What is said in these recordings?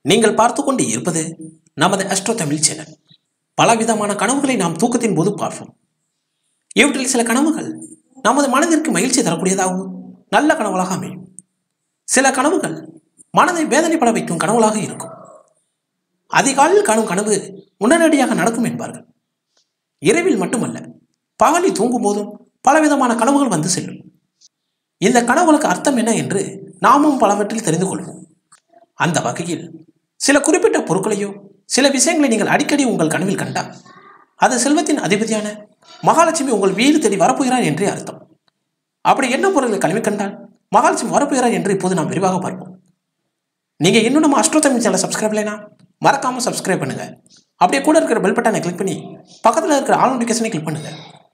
நீங்கள் பார்த்து கொண்டு இருப்பது நமது அஸ்ட்ரோ தமிழ் சேனல் பலவிதமான கனவுகளை நாம் தூக்கத்தின் போது பார்ப்போம் இவற்றில் சில கனவுகள் நமது மனதிற்கு மகிழ்ச்சி தரக்கூடியதாகவும் நல்ல கனவுகளாக அமையும் சில கனவுகள் மனதை வேதனைப்பட வைக்கும் கனவுகளாக இருக்கும் அதிகாலையில் காணும் கனவு உடனடியாக நடக்கும் என்பார்கள் இரவில் மட்டுமல்ல பகலில் தூங்கும் போதும் பலவிதமான கனவுகள் வந்து செல்லும் இந்த கனவுகளுக்கு அர்த்தம் என்ன என்று நாமும் பலவற்றில் தெரிந்து கொள்வோம் அந்த வகையில் சில குறிப்பிட்ட பொருட்களையோ சில விஷயங்களை நீங்கள் அடிக்கடி உங்கள் கனவில் கண்டால் அது செல்வத்தின் அதிபதியான மகாலட்சுமி உங்கள் வீடு தேடி வரப்போகிறார் என்றே அர்த்தம் அப்படி என்ன பொருட்களை கனவில் கண்டால் மகாலட்சுமி வரப்போகிறார் என்று இப்போது நாம் விரிவாக பார்ப்போம் நீங்கள் இன்னும் நம்ம அஸ்ட்ரோ தமிழ் சேனலை சப்ஸ்கிரைப் இல்லைனா மறக்காமல் சப்ஸ்கிரைப் பண்ணுங்க அப்படியே கூட இருக்கிற பெல் பட்டனை கிளிக் பண்ணி பக்கத்தில் இருக்கிற ஆல் நோட்டிஃபிகேஷனை கிளிக் பண்ணுங்க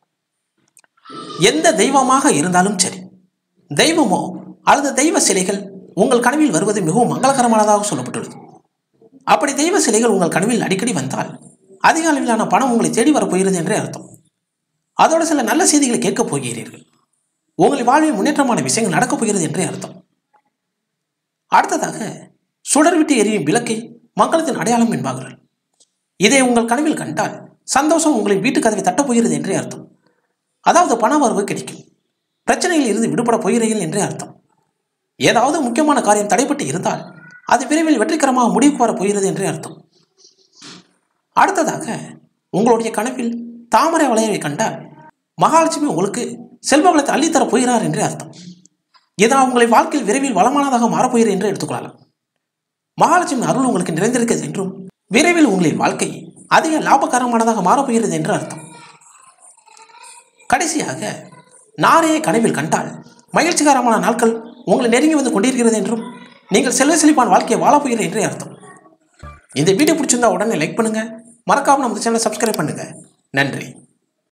எந்த தெய்வமாக இருந்தாலும் சரி தெய்வமோ அல்லது தெய்வ சிலைகள் உங்கள் கனவில் வருவது மிகவும் மங்களகரமானதாக சொல்லப்பட்டுள்ளது அப்படி தெய்வ சிலைகள் உங்கள் கனவில் அடிக்கடி வந்தால் அதிக அளவிலான பணம் உங்களை தேடி வரப்போகிறது என்றே அர்த்தம் அதோடு சில நல்ல செய்திகளை கேட்கப் போகிறீர்கள் உங்கள் வாழ்வில் முன்னேற்றமான விஷயங்கள் நடக்கப் போகிறது என்றே அர்த்தம் அடுத்ததாக சுடர் விட்டு எரியும் விளக்கை மக்களத்தின் அடையாளம் என்பார்கள் இதை உங்கள் கனவில் கண்டால் சந்தோஷம் உங்களின் வீட்டு கதவை தட்டப் போகிறது என்றே அர்த்தம் அதாவது பண வரவு கிடைக்கும் பிரச்சனையில் இருந்து விடுபட போகிறீர்கள் என்றே அர்த்தம் ஏதாவது முக்கியமான காரியம் தடைப்பட்டு இருந்தால் அது விரைவில் வெற்றிகரமாக முடிவுக்கு வரப் போகிறது என்றே அர்த்தம் அடுத்ததாக உங்களுடைய கனவில் தாமரை வளையவை கண்டால் மகாலட்சுமி உங்களுக்கு செல்வ வளத்தை அள்ளித்தரப் போகிறார் என்றே அர்த்தம் இதனால் உங்களை வாழ்க்கையில் விரைவில் வளமானதாக மாறப்போகிறது என்று எடுத்துக்கொள்ளலாம் மகாலட்சுமி அருள் உங்களுக்கு நிறைந்திருக்கிறது என்றும் விரைவில் உங்களின் வாழ்க்கை அதிக லாபகரமானதாக மாறப்போகிறது என்று அர்த்தம் கடைசியாக நாரையை கனவில் கண்டால் மகிழ்ச்சிகரமான நாட்கள் உங்களை நெருங்கி வந்து கொண்டிருக்கிறது என்றும் நீங்கள் செல்வ செழிப்பான வாழ்க்கையை வாழப்போகிறது என்றே அர்த்தம் இந்த வீடியோ பிடிச்சிருந்தா உடனே லைக் பண்ணுங்க மறக்காம நம்ம சேனலை சப்ஸ்கிரைப் பண்ணுங்க நன்றி